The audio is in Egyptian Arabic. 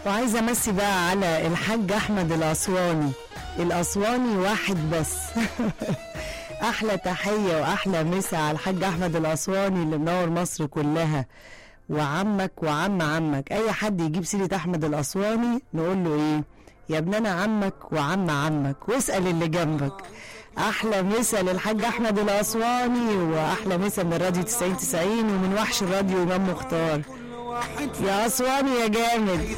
وعايزه امسي بقى على الحاج احمد الاسواني الاسواني واحد بس احلى تحيه واحلى مسا على الحاج احمد الاسواني اللي منور مصر كلها وعمك وعم عمك اي حد يجيب سيره احمد الاسواني نقول له ايه يا ابن انا عمك وعم عمك واسال اللي جنبك احلى مسا للحاج احمد الاسواني واحلى مسا من الراديو 90 90 ومن وحش الراديو امام مختار يا اسواني يا جامد